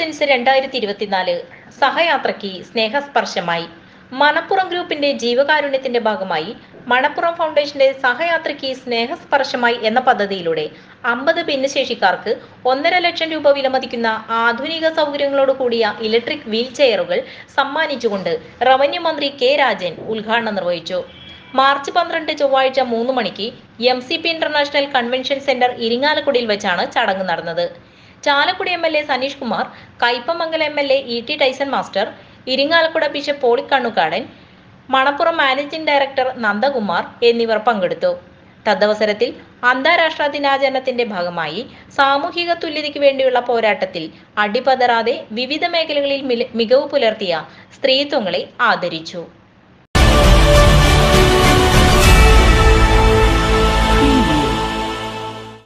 emergency രണ്ടായിരത്തി ഇരുപത്തിനാല് സഹയാത്രയ്ക്ക് സ്നേഹസ്പർശമായി മണപ്പുറം ഗ്രൂപ്പിന്റെ ജീവകാരുണ്യത്തിന്റെ ഭാഗമായി മണപ്പുറം ഫൗണ്ടേഷന്റെ സഹയാത്രയ്ക്ക് സ്നേഹസ്പർശമായി എന്ന പദ്ധതിയിലൂടെ അമ്പത് ഭിന്നശേഷിക്കാർക്ക് ഒന്നര ലക്ഷം രൂപ വിലമതിക്കുന്ന ആധുനിക സൗകര്യങ്ങളോട് കൂടിയ ഇലക്ട്രിക് വീൽ ചെയറുകൾ സമ്മാനിച്ചുകൊണ്ട് റവന്യൂ മന്ത്രി കെ രാജൻ ഉദ്ഘാടനം നിർവഹിച്ചു മാർച്ച് പന്ത്രണ്ട് ചൊവ്വാഴ്ച മൂന്ന് മണിക്ക് M C P international convention centre ഇരിങ്ങാലക്കുടിയിൽ വെച്ചാണ് ചടങ്ങ് നടന്നത് Chalakudy M L A Saneesh Kumar Kaipamangalam M L A E T Tyson master Irinjalakuda bishop പോളിക്കണ്ണുകാടൻ Manappuram managing director Nandakumar എന്നിവർ പങ്കെടുത്തു തദവസരത്തിൽ അന്താരാഷ്ട്ര ദിനാചരണത്തിന്റെ ഭാഗമായി സാമൂഹിക തുല്യതയ്ക്ക് വേണ്ടിയുള്ള പോരാട്ടത്തിൽ അടിപതറാതെ വിവിധ മേഖലകളിൽ മില- മികവ് പുലർത്തിയ സ്ത്രീത്വങ്ങളെ ആദരിച്ചു